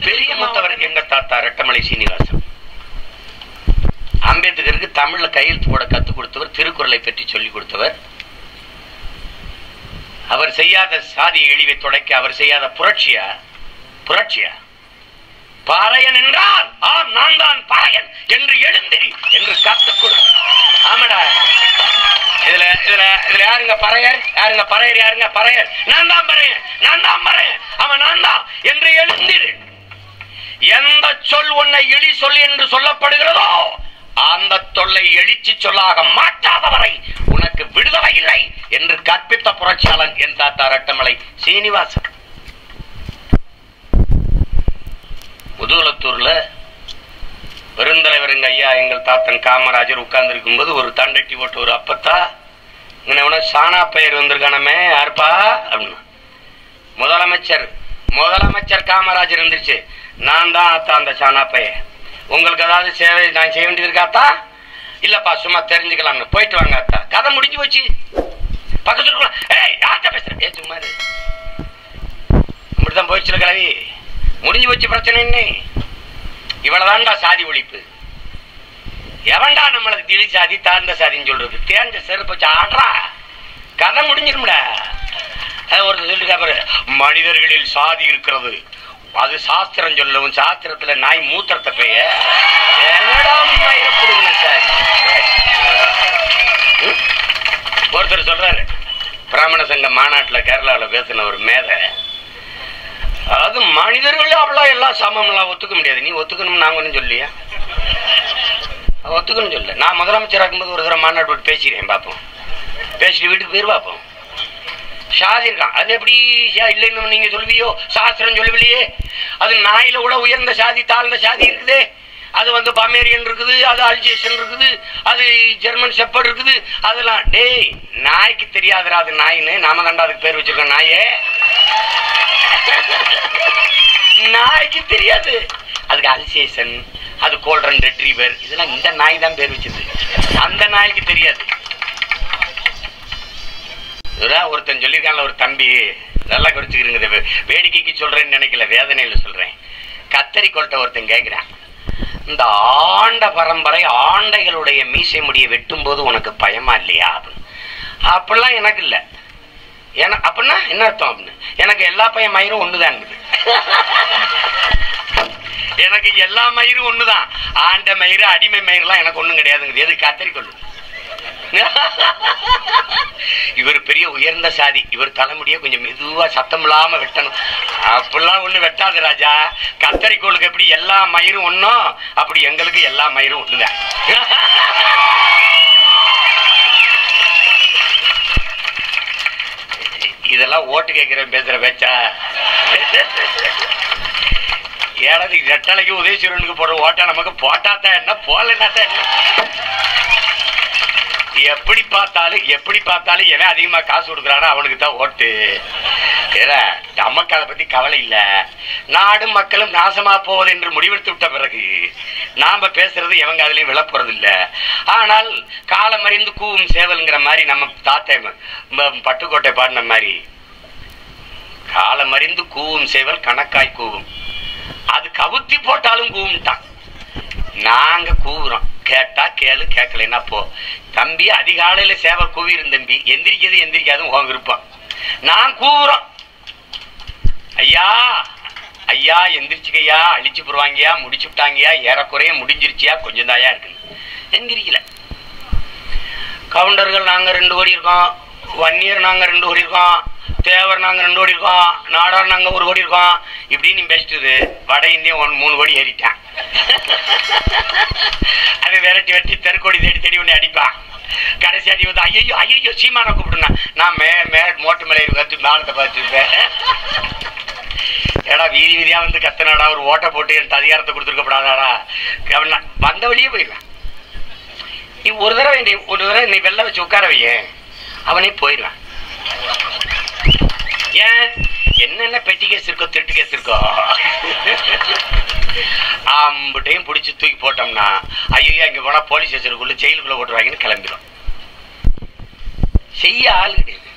பெரிய மூத்தவர் எங்க தாத்தா ரெட்டமலை சீனிவாசன் அம்பேத்கருக்கு தமிழ்ல கையெழுத்து போட கத்துக் கொடுத்தவர் திருக்குறளை பற்றி சொல்லிக் கொடுத்தவர் அவர் செய்யாத சாதி இழிவை துடைக்க அவர் செய்யாத புரட்சியா புரட்சியா பாறையன் என்றால் ஆம் நான் தான் பாறையன் என்று எழுந்திரி என்று கத்துக் கொடு ஆமாடா இதுல இதுல இதுல யாருங்க பறையர் யாருங்க பறையர் யாருங்க பறையர் நான் தான் பறையன் நான் தான் பறையன் அவன் நான் தான் என்று எழுந்திரு எந்த சொல் உன்னை இழி சொல் என்று சொல்லப்படுகிறதோ அந்த தொல்லை எழுச்சி சொல்லாக மாற்றாதவரை உனக்கு விடுதலை இல்லை என்று கற்பித்த புரட்சியாளன் என் தாத்தா ரட்டமலை சீனிவாசன் முதுகுலத்தூர்ல பெருந்தலைவர் எங்க ஐயா எங்கள் தாத்தன் காமராஜர் உட்கார்ந்து இருக்கும்போது ஒரு தண்டட்டி போட்டு ஒரு அப்பத்தா இவன சானா பெயர் வந்திருக்கானமே யாருப்பா அப்படின்னு முதலமைச்சர் முதலமைச்சர் காமராஜர் இருந்துச்சு நான் தான் அத்தா அந்த சானா பையன் உங்களுக்கு ஏதாவது சேவை நான் செய்ய வேண்டியது இருக்காத்தா இல்லப்பா சும்மா தெரிஞ்சுக்கலாம்னு போயிட்டு வாங்க அத்தா கதை முடிஞ்சு போச்சு பக்கத்துல இருக்கலாம் ஏய் யார்கிட்ட பேசுற ஏ சும்மா இரு. இப்படித்தான் போயிடுச்சு கிளவி முடிஞ்சு போச்சு பிரச்சனை என்ன இவ்வளவுதான்டா சாதி ஒழிப்பு எவன்டா நம்மள திழி சாதி தாழ்ந்த சாதின்னு சொல்றது தேர்ந்த செருப்பு வச்சு ஆடுறா கதை முடிஞ்சிரும்டா அது ஒரு சொல்லிருக்கா பாரு மனிதர்களில் சாதி இருக்கிறது அது சாஸ்திரம் சொல்லவும் சாஸ்திரத்துல நாய் மூத்திரத்தை பெய்ய என்னடா மயிரை புடுங்கின சாதி ம்? ஒருத்தர் சொல்றாரு பிராமண சங்க மாநாட்டுல கேரளாவுல பேசின ஒரு மேதை அதாவது மனிதர்கள் அவ்வளோ எல்லாம் சமம்லாம் ஒத்துக்க முடியாது நீ ஒத்துக்கணும் நாங்க ஒன்றும் சொல்லியா ஒத்துக்கணும் சொல்ல நான் முதலமைச்சர் ஆகும்போது ஒரு தடவை மாநாடு போட்டு பேசிக்கிறேன் பார்ப்போம் பேசிட்டு வீட்டுக்கு போயிரு பார்ப்போம் சாதி இருக்கான் அது எப்படி சா- இல்லைன்னு நீங்க சொல்லுவியோ சாஸ்திரம் சொல்லவில்லையே அது நாயில கூட உயர்ந்த சாதி தாழ்ந்த சாதி இருக்குதே அது வந்து பமேரியன் இருக்குது அது அல்ஜேஷன் இருக்குது அது ஜெர்மன் செப்பர்ட் இருக்குது அதெல்லாம் டேய் நாய்க்கு தெரியாதுடா அது நாயின்னு நாம தாண்டா அதுக்கு பேர் வச்சிருக்கோம் நாயே நாய்க்கு தெரியாது அதுக்கு அல்சேஷன் அது கோல்டன் ரெட்ரீவர் இதெல்லாம் இந்த நாய் தான் பேர் வச்சது அந்த நாய்க்கு தெரியாது இதுதான் ஒருத்தன் சொல்லியிருக்கான்ல ஒரு தம்பி நல்லா குறிச்சுக்கிறீங்க இதை வே- வேடிக்கைக்கு சொல்றேன்னு நினைக்கல வேதனையில சொல்றேன் கத்தரி கொள்ட்ட ஒருத்தன் கேட்கிறான் இந்த ஆண்ட பரம்பரை ஆண்டைகளுடைய மீசை முடியை வெட்டும் போது உனக்கு பயமா இல்லையா அப்படின்னு அப்படிலாம் எனக்கு இல்லை ஏன்னா அப்படின்னா என்ன அர்த்தம் அப்படின்னு எனக்கு எல்லா பையன் மயிரும் ஒண்ணுதான் எனக்கு எல்லா மயிரும் ஒண்ணுதான் ஆண்ட மயிறு அடிமை மயிரெல்லாம் எனக்கு ஒண்ணும் கிடையாதுங்கிறது எது கத்தரி கொள்ளு இவர் பெரிய உயர்ந்த சாதி இவர் தலைமுடிய கொஞ்சம் மெதுவா சத்தம் இல்லாம வெட்டணும் அப்படிலாம் ஒண்ணு வெட்டாது ராஜா கத்தரிக்கோளுக்கு எப்படி எல்லா மயிரும் ஒண்ணும் அப்படி எங்களுக்கு எல்லா மயிரும் ஒண்ணுதான் இதெல்லாம் ஓட்டு கேட்கிறேன் பேசுற பேச்சா ஏடாது ரெட்டலைக்கு உதயசூரனுக்கு போடுற ஓட்டா நமக்கு போட்டாத்தான் என்ன போலனாத்தான் என்ன எப்படி பார்த்தாலும் எப்படி பார்த்தாலும் எவன் அதிகமா காசு கொடுக்குறானோ அவனுக்கு தான் ஓட்டு ஏன்னா நமக்கு அதை பத்தி கவலை இல்ல நாடும் மக்களும் நாசமா போவது என்று முடிவெடுத்து விட்ட பிறகு நாம பேசுறது எவங்க அதுலயும் விழப்போறது இல்ல ஆனால் காலம் அறிந்து கூவும் சேவல்ங்கிற மாதிரி நம்ம தாத்தா ம- பட்டுக்கோட்டை பாடின மாதிரி காலம் அறிந்து கூவும் சேவல் கணக்காய் கூவும் அது கவுத்தி போட்டாலும் கூவும்ட்டான் நாங்க கூவுறோம் கேட்டா கேளு கேட்கலைன்னா போ தம்பி அதிகாலையில சேவை கூவிரும் தம்பி எந்திரிக்கிறது எந்திரிக்காதும் உன் விருப்பம் நான் கூவுறோம் ஐயா ஐயா எந்திரிச்சுக்கையா அழிச்சு போடுவாங்கயா முடிச்சு விட்டாங்கயா ஏறக்குறைய முடிஞ்சிருச்சியா கொஞ்சம் தாயா இருக்கு எந்திரிக்கல கவுண்டர்கள் நாங்க ரெண்டு கோடி இருக்கோம் வன்னியர் நாங்க ரெண்டு கோடி இருக்கோம் தேவர் நாங்க ரெண்டு கோடி இருக்கோம் நாடார் நாங்க ஒரு கோடி இருக்கோம் இப்படின்னு நீ பேசிட்டு வட இந்தியா ஒன் மூணு கோடி ஏறிட்டான் அது விரட்டி வெட்டி தெருக்கோடி தேடி தேடி உன்னை அடிப்பான் கடைசி அடி வந்து ஐயோ ஐயோ சீமான கூப்பிடுனா நான் மே மே மோட்டு மலை கத்து மேலத்தை பார்த்துருப்பேன் ஏடா வீதி வீதியா வந்து கத்தனாடா ஒரு ஓட்டை போட்டு எனக்கு அதிகாரத்தை கொடுத்துருக்கப்படாதாடா அவன் நான் வந்த வழியே போயிடுவேன் நீ ஒரு தடவை நீ ஒரு தடவை நீ வெள்ள வச்சு உட்கார வையேன் அவனே போயிடுவான் ஏன் என்னென்ன பெட்டி கேஸ் இருக்கோ திருட்டு கேஸ் இருக்கோ ஆம்பட்டையும் பிடிச்சி தூக்கி போட்டோம்னா ஐயோ இங்க போனா போலீஸ் ஸ்டேஷனுக்குள்ள ஜெயிலுக்குள்ள போட்டுருவாங்கன்னு கிளம்பிடும் செய்ய ஆள் கிடையாது